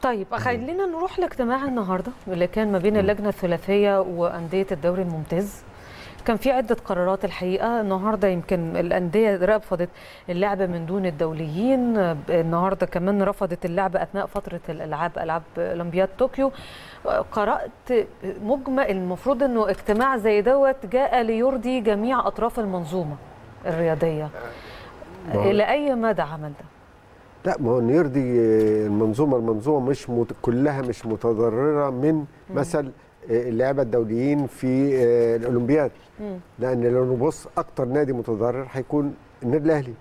طيب خلينا نروح لاجتماع النهارده اللي كان ما بين اللجنه الثلاثيه وانديه الدوري الممتاز كان في عده قرارات الحقيقه النهارده يمكن الانديه رفضت اللعب من دون الدوليين النهارده كمان رفضت اللعب اثناء فتره الالعاب العاب اولمبياد طوكيو قرات مجمل المفروض انه اجتماع زي دوت جاء ليرضي جميع اطراف المنظومه الرياضيه الى اي مدى عمل ده لا ما هو إن يرضي المنظومه المنظومه مش مت... كلها مش متضرره من مثل اللعيبه الدوليين في الاولمبياد مم. لان لو نبص اكتر نادي متضرر هيكون النادي الاهلي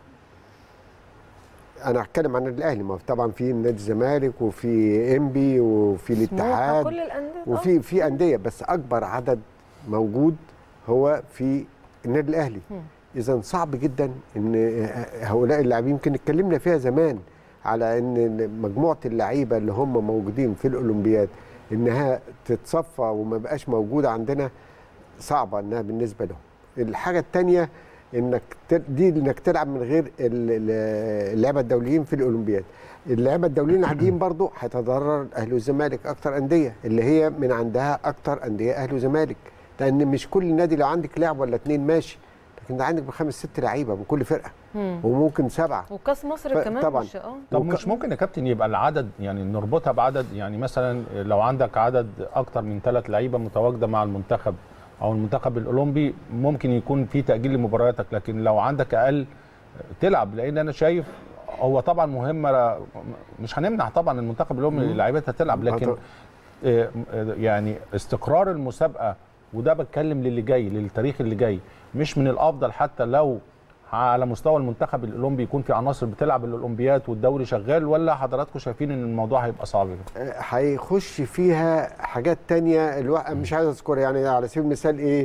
انا هتكلم عن النادي الاهلي ما هو طبعا في نادي الزمالك وفي انبي وفي الاتحاد كل الانديه وفي في انديه بس اكبر عدد موجود هو في النادي الاهلي مم. اذا صعب جدا ان هؤلاء اللاعبين يمكن اتكلمنا فيها زمان على ان مجموعه اللعيبه اللي هم موجودين في الاولمبياد انها تتصفى وما بقاش موجوده عندنا صعبه انها بالنسبه لهم الحاجه الثانيه انك ت- دي انك تلعب من غير ال- ال- اللعيبه الدوليين في الاولمبياد اللعيبه الدوليين العاديين برضو هيتضرر اهلي والزمالك اكتر انديه اللي هي من عندها اكتر انديه اهلي وزمالك لان مش كل نادي لو عندك لاعب ولا اتنين ماشي لكن ده عندك بخمس ست لعيبه من كل فرقه مم. وممكن سبعه وكاس مصر ف- كمان طبعاً. مش اه طب وك- مش ممكن يا كابتن يبقى العدد يعني نربطها بعدد يعني مثلا لو عندك عدد اكتر من ثلاث لعيبه متواجده مع المنتخب او المنتخب الاولمبي ممكن يكون في تاجيل لمبارياتك لكن لو عندك اقل تلعب لان انا شايف هو طبعا مهمه مش هنمنع طبعا المنتخب الاولمبي لعيبتها تلعب لكن طبعاً. آه، آه، يعني استقرار المسابقه وده بتكلم للي جاي للتاريخ اللي جاي مش من الافضل حتى لو على مستوى المنتخب الاولمبي يكون في عناصر بتلعب الاولمبياد والدوري شغال ولا حضراتكم شايفين ان الموضوع هيبقى صعب آه، هيخش فيها حاجات تانية الواحد مش عايز اذكر يعني على سبيل المثال ايه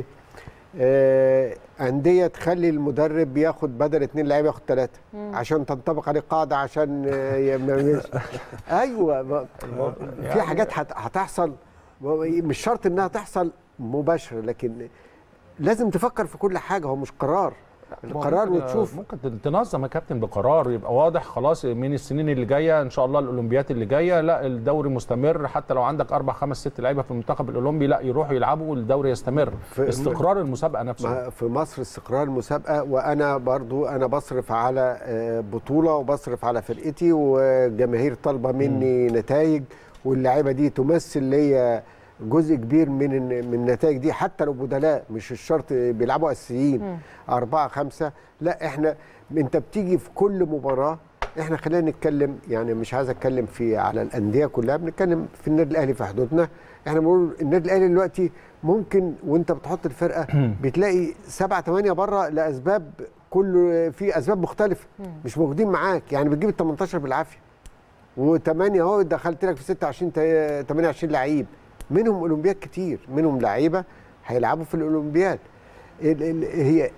آه، أندية تخلي المدرب ياخد بدل اتنين لعيبة ياخد ثلاثة عشان تنطبق عليه قاعدة عشان آه، ي- ما يعملش. أيوة ما- ما- في حاجات هت- هتحصل مش شرط إنها تحصل مباشرة لكن لازم تفكر في كل حاجة هو مش قرار القرار ممكن- وتشوف ممكن تنظم يا كابتن بقرار يبقى واضح خلاص من السنين اللي جايه ان شاء الله الاولمبيات اللي جايه لا الدوري مستمر حتى لو عندك اربع خمس ست لعيبه في المنتخب الاولمبي لا يروحوا يلعبوا والدوري يستمر في- استقرار المسابقه نفسه ما في مصر استقرار المسابقه وانا برضو انا بصرف على آه، بطوله وبصرف على فرقتي وجماهير طالبه مني نتائج واللعيبه دي تمثل ليا جزء كبير من من النتائج دي حتى لو بدلاء مش الشرط بيلعبوا اساسيين اربعه خمسه لا احنا انت بتيجي في كل مباراه احنا خلينا نتكلم يعني مش عايز اتكلم في على الانديه كلها بنتكلم في النادي الاهلي في حدودنا احنا بنقول النادي الاهلي دلوقتي ممكن وانت بتحط الفرقه بتلاقي سبعة ثمانية بره لاسباب كل في اسباب مختلفه مش موجودين معاك يعني بتجيب ال 18 بالعافيه وثمانية اهو دخلت لك في 26 تا- 28 لعيب منهم اولمبياد كتير منهم لعيبه هيلعبوا في الاولمبياد ال- ال- هي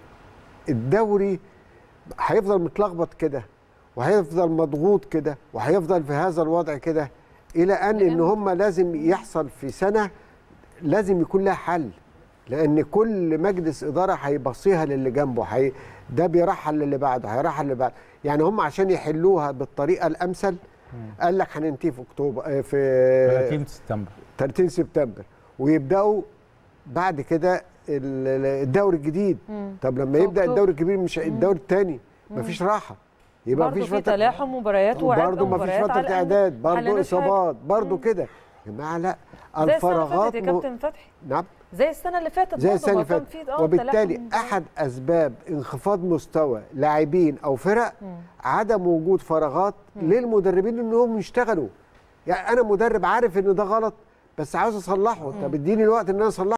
الدوري هيفضل متلخبط كده وهيفضل مضغوط كده وهيفضل في هذا الوضع كده الى ان ان هم لازم يحصل في سنه لازم يكون لها حل لان كل مجلس اداره هيبصيها للي جنبه هي ده بيرحل للي بعده هيرحل للي بعده يعني هم عشان يحلوها بالطريقه الامثل قال لك هننتهي في اكتوبر آه، في 30 سبتمبر 30 سبتمبر ويبداوا بعد كده ال- ال- الدوري الجديد مم. طب لما في يبدا أكتوبر. الدوري الكبير مش الدوري الثاني مفيش راحه يبقى برضه مفيش في فتره تلاحم مباريات وعد برضه مفيش مباريات فتره على الأندية. اعداد برضه حلناش حاجة. اصابات برضه كده يا جماعه لا زي السنه اللي الفراغات فاتت يا م- كابتن فتحي نعم زي السنه اللي فاتت زي برضه السنه ما اللي كان فاتت في اه وبالتالي تلاحم احد اسباب انخفاض مستوى لاعبين او فرق عدم وجود فراغات للمدربين انهم يشتغلوا يعني انا مدرب عارف ان ده غلط بس عاوز اصلحه طب اديني الوقت ان انا اصلحه